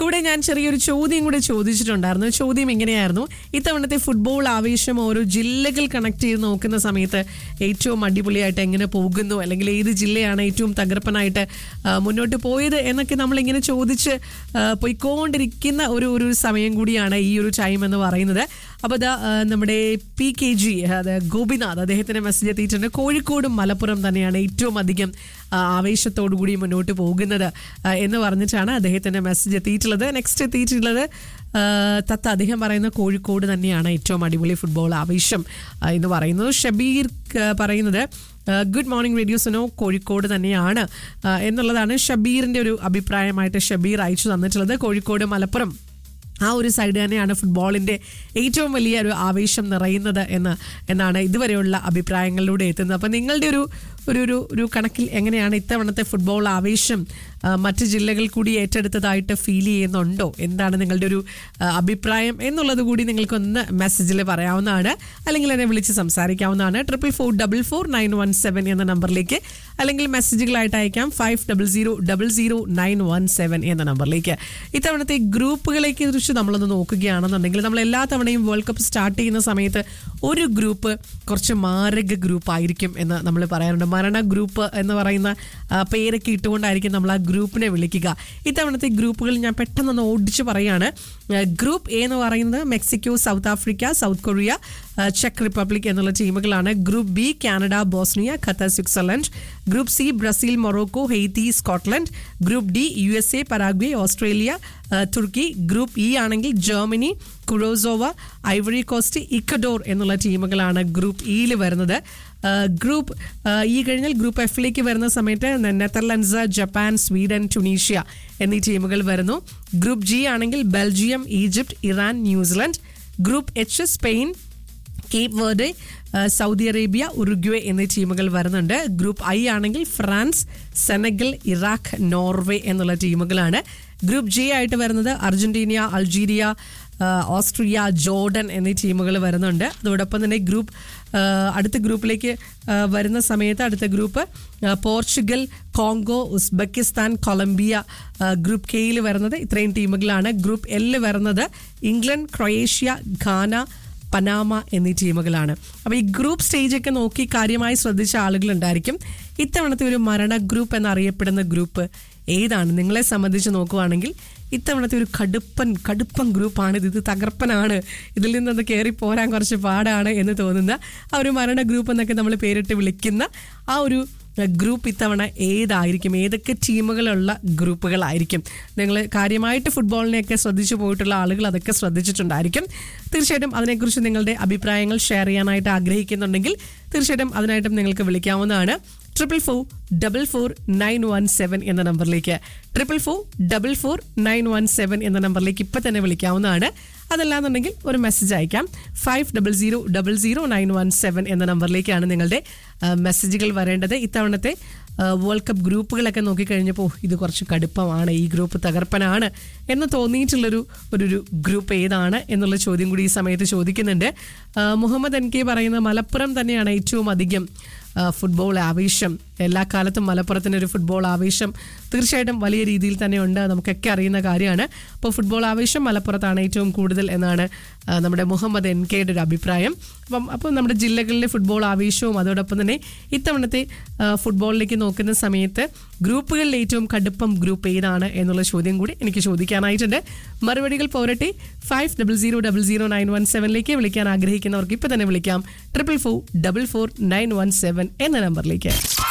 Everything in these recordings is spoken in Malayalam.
കൂടെ ഞാൻ ചെറിയൊരു ചോദ്യം കൂടെ ചോദിച്ചിട്ടുണ്ടായിരുന്നു ചോദ്യം ഇങ്ങനെയായിരുന്നു ഇത്തവണത്തെ ഫുട്ബോൾ ആവേശം ഓരോ ജില്ലകൾ കണക്ട് ചെയ്ത് നോക്കുന്ന സമയത്ത് ഏറ്റവും അടിപൊളിയായിട്ട് എങ്ങനെ പോകുന്നു അല്ലെങ്കിൽ ഏത് ജില്ലയാണ് ഏറ്റവും തകർപ്പനായിട്ട് ആ, മുന്നോട്ട് പോയത് എന്നൊക്കെ നമ്മളിങ്ങനെ ചോദിച്ച് ആ, പോയിക്കൊണ്ടിരിക്കുന്ന ഒരു ഒരു സമയം കൂടിയാണ് ഈ ഒരു ടൈം എന്ന് പറയുന്നത് അപ്പോൾ ഇതാ ആ, നമ്മുടെ പി കെ ജി അത് ഗോപിനാഥ് അദ്ദേഹത്തിന്റെ മെസ്സേജ് എത്തിയിട്ടുണ്ട് കോഴിക്കോടും മലപ്പുറം തന്നെയാണ് ഏറ്റവും അധികം ആ, ആവേശത്തോടു കൂടി മുന്നോട്ട് പോകുന്നത് ആ, എന്ന് പറഞ്ഞിട്ടാണ് അദ്ദേഹത്തിന്റെ മെസ്സേജ് എത്തിയിട്ടുള്ളത് നെക്സ്റ്റ് എത്തിയിട്ടുള്ളത് ആ, തത്ത അദ്ദേഹം പറയുന്ന കോഴിക്കോട് തന്നെയാണ് ഏറ്റവും അടിപൊളി ഫുട്ബോൾ ആവേശം ആ, എന്ന് പറയുന്നത് ഷബീർ ആ, പറയുന്നത് good morning radio Suno Kozhikode തന്നെയാണ് ആ, എന്നുള്ളതാണ് ഷബീറിന്റെ ഒരു അഭിപ്രായമായിട്ട് ഷബീർ അയച്ചു തന്നിട്ടുള്ളത് കോഴിക്കോട് മലപ്പുറം ആ ഒരു സൈഡ് തന്നെയാണ് ഫുട്ബോളിന്റെ ഏറ്റവും വലിയ ഒരു ആവേശം നിറയുന്നത് എന്ന് എന്നാണ് ഇതുവരെയുള്ള അഭിപ്രായങ്ങളിലൂടെ എത്തുന്നത് അപ്പം നിങ്ങളുടെ ഒരു ഒരു ഒരു ഒരു കണക്കിൽ എങ്ങനെയാണ് ഇത്തവണത്തെ ഫുട്ബോൾ ആവേശം ആ, മറ്റ് ജില്ലകൾ കൂടി ഏറ്റെടുത്തതായിട്ട് ഫീൽ ചെയ്യുന്നുണ്ടോ എന്താണ് നിങ്ങളുടെ ഒരു ആ, അഭിപ്രായം എന്നുള്ളത് കൂടി നിങ്ങൾക്കൊന്ന് മെസ്സേജിൽ പറയാവുന്നതാണ് അല്ലെങ്കിൽ എന്നെ വിളിച്ച് സംസാരിക്കാവുന്നതാണ് triple four double four nine one seven എന്ന നമ്പറിലേക്ക് അല്ലെങ്കിൽ മെസ്സേജുകളായിട്ട് അയക്കാം five double zero double zero nine one seven എന്ന നമ്പറിലേക്ക് ഇത്തവണത്തെ ഗ്രൂപ്പുകളേക്ക് കുറിച്ച് നമ്മളൊന്ന് നോക്കുകയാണെന്നുണ്ടെങ്കിൽ നമ്മൾ എല്ലാ തവണയും വേൾഡ് കപ്പ് സ്റ്റാർട്ട് ചെയ്യുന്ന സമയത്ത് ഒരു ഗ്രൂപ്പ് കുറച്ച് മാരക ഗ്രൂപ്പ് ആയിരിക്കും എന്ന് നമ്മൾ പറയാറുണ്ട് മരണ ഗ്രൂപ്പ് എന്ന് പറയുന്ന ആ, പേരൊക്കെ ഇട്ടുകൊണ്ടായിരിക്കും നമ്മൾ ആ ഗ്രൂപ്പിനെ വിളിക്കുക ഇത്തവണത്തെ ഗ്രൂപ്പുകൾ ഞാൻ പെട്ടെന്നൊന്ന് ഓടിച്ച് പറയാണ് ആ, ഗ്രൂപ്പ് എ എന്ന് പറയുന്നത് Mexico South Africa South Korea ആ, ചെക്ക് റിപ്പബ്ലിക് എന്നുള്ള ടീമുകളാണ് group B Canada Bosnia Qatar Switzerland group C Brazil Morocco Haiti Scotland group D U S A Paraguay Australia ആ, തുർക്കി ഗ്രൂപ്പ് ഇ ആണെങ്കിൽ Germany Curacao Ivory Coast Ecuador എന്നുള്ള ടീമുകളാണ് ഗ്രൂപ്പ് ഇയിൽ വരുന്നത് ആ, ഗ്രൂപ്പ് ആ, ഈ കഴിഞ്ഞാൽ ഗ്രൂപ്പ് എഫിലേക്ക് വരുന്ന സമയത്ത് നെ- നെതർലൻഡ്സ് ജപ്പാൻ സ്വീഡൻ ടുണീഷ്യ എന്നീ ടീമുകൾ വരുന്നു ഗ്രൂപ്പ് ജി ആണെങ്കിൽ Belgium Egypt Iran New Zealand group H Spain Cape Verde ആ, സൗദി അറേബ്യ ഉറുഗ്വേ എന്നീ ടീമുകൾ വരുന്നുണ്ട് ഗ്രൂപ്പ് ഐ ആണെങ്കിൽ ഫ്രാൻസ് സെനഗൽ ഇറാഖ് നോർവേ എന്നുള്ള ടീമുകളാണ് ഗ്രൂപ്പ് ജെ ആയിട്ട് വരുന്നത് അർജന്റീന അൾജീരിയ ആ, ഓസ്ട്രിയ ജോർഡൻ എന്നീ ടീമുകൾ വരുന്നുണ്ട് അതോടൊപ്പം തന്നെ ഗ്രൂപ്പ് ആ, അടുത്ത ഗ്രൂപ്പിലേക്ക് ആ, വരുന്ന സമയത്ത് അടുത്ത ഗ്രൂപ്പ് ആ, പോർച്ചുഗൽ കോങ്കോ ഉസ്ബെക്കിസ്ഥാൻ കൊളംബിയ ആ, ഗ്രൂപ്പ് കെയിൽ വരുന്നത് ഇത്രയും ടീമുകളാണ് ഗ്രൂപ്പ് എല്ലിൽ വരുന്നത് ഇംഗ്ലണ്ട് ക്രൊയേഷ്യ ഘാന പനാമ എന്നീ ടീമുകളാണ് അപ്പോൾ ഈ ഗ്രൂപ്പ് സ്റ്റേജൊക്കെ നോക്കി കാര്യമായി ശ്രദ്ധിച്ച ആളുകളുണ്ടായിരിക്കും ഇത്തവണത്തെ ഒരു മരണ ഗ്രൂപ്പ് എന്നറിയപ്പെടുന്ന ഗ്രൂപ്പ് ഏതാണ് നിങ്ങളെ സംബന്ധിച്ച് നോക്കുവാണെങ്കിൽ ഇത്തവണത്തെ ഒരു കടുപ്പൻ കടുപ്പൻ ഗ്രൂപ്പാണ് ഇത് ഇത് തകർപ്പനാണ് ഇതിൽ നിന്നത് കയറി പോരാൻ കുറച്ച് പാടാണ് എന്ന് തോന്നുന്ന ആ ഒരു മരണ ഗ്രൂപ്പ് എന്നൊക്കെ നമ്മൾ പേരിട്ട് വിളിക്കുന്ന ആ ഒരു ഗ്രൂപ്പ് ഇത്തവണ ഏതായിരിക്കും ഏതൊക്കെ ടീമുകളുള്ള ഗ്രൂപ്പുകളായിരിക്കും നിങ്ങൾ കാര്യമായിട്ട് ഫുട്ബോളിനെയൊക്കെ ശ്രദ്ധിച്ചു പോയിട്ടുള്ള ആളുകൾ അതൊക്കെ ശ്രദ്ധിച്ചിട്ടുണ്ടായിരിക്കും തീർച്ചയായിട്ടും അതിനെക്കുറിച്ച് നിങ്ങളുടെ അഭിപ്രായങ്ങൾ ഷെയർ ചെയ്യാനായിട്ട് ആഗ്രഹിക്കുന്നുണ്ടെങ്കിൽ തീർച്ചയായിട്ടും അതിനായിട്ടും നിങ്ങൾക്ക് വിളിക്കാവുന്നതാണ് triple four double four nine one seven എന്ന നമ്പറിലേക്ക് triple four double four nine one seven എന്ന നമ്പറിലേക്ക് ഇപ്പം തന്നെ വിളിക്കാവുന്നതാണ് അതല്ലാന്നുണ്ടെങ്കിൽ ഒരു മെസ്സേജ് അയക്കാം five double zero double zero nine one seven എന്ന നമ്പറിലേക്കാണ് നിങ്ങളുടെ ആ, മെസ്സേജുകൾ വരേണ്ടത് ഇത്തവണത്തെ ആ, വേൾഡ് കപ്പ് ഗ്രൂപ്പുകളൊക്കെ നോക്കിക്കഴിഞ്ഞപ്പോൾ ഇത് കുറച്ച് കടുപ്പമാണ് ഈ ഗ്രൂപ്പ് തകർപ്പനാണ് എന്ന് തോന്നിയിട്ടുള്ളൊരു ഒരു ഒരു ഗ്രൂപ്പ് ഏതാണ് എന്നുള്ള ചോദ്യം കൂടി ഈ സമയത്ത് ചോദിക്കുന്നുണ്ട് ആ, മുഹമ്മദ് എൻ കെ പറയുന്ന മലപ്പുറം തന്നെയാണ് ഏറ്റവും അധികം ആ, ഫുട്ബോൾ ആവേശം എല്ലാ കാലത്തും മലപ്പുറത്തിന് ഒരു ഫുട്ബോൾ ആവേശം തീർച്ചയായിട്ടും വലിയ രീതിയിൽ തന്നെ ഉണ്ട് നമുക്കൊക്കെ അറിയുന്ന കാര്യമാണ് അപ്പോൾ ഫുട്ബോൾ ആവേശം മലപ്പുറത്താണ് ഏറ്റവും കൂടുതൽ എന്നാണ് ആ, നമ്മുടെ മുഹമ്മദ് എൻ കെയുടെ ഒരു അഭിപ്രായം അപ്പം അപ്പോൾ നമ്മുടെ ജില്ലകളിലെ ഫുട്ബോൾ ആവേശവും അതോടൊപ്പം തന്നെ ഇത്തവണത്തെ ആ, ഫുട്ബോളിലേക്ക് നോക്കുന്ന സമയത്ത് ഗ്രൂപ്പുകളിൽ ഏറ്റവും കടുപ്പം ഗ്രൂപ്പ് ഏതാണ് എന്നുള്ള ചോദ്യം കൂടി എനിക്ക് ചോദിക്കാനായിട്ടുണ്ട് മറുപടികൾ പോരട്ടെ five double zero double zero nine one സെവനിലേക്ക് വിളിക്കാൻ ആഗ്രഹിക്കുന്നവർക്ക് ഇപ്പം തന്നെ വിളിക്കാം triple four double four nine one seven എന്ന നമ്പറിലേക്ക്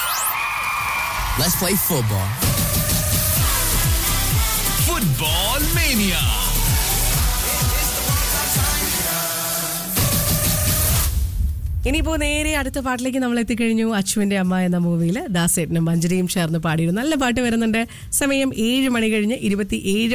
Let's play football. Football Mania. ഇനിയിപ്പോ നേരെ അടുത്ത പാട്ടിലേക്ക് നമ്മൾ എത്തിക്കഴിഞ്ഞു അച്ചുവിന്റെ അമ്മ എന്ന മൂവിയിൽ ദാസേട്ടനും മഞ്ജരിയും ചേർന്ന് പാടിയിരുന്നു നല്ല പാട്ട് വരുന്നുണ്ട് സമയം ഏഴ് മണി കഴിഞ്ഞ് ഇരുപത്തി ഏഴ്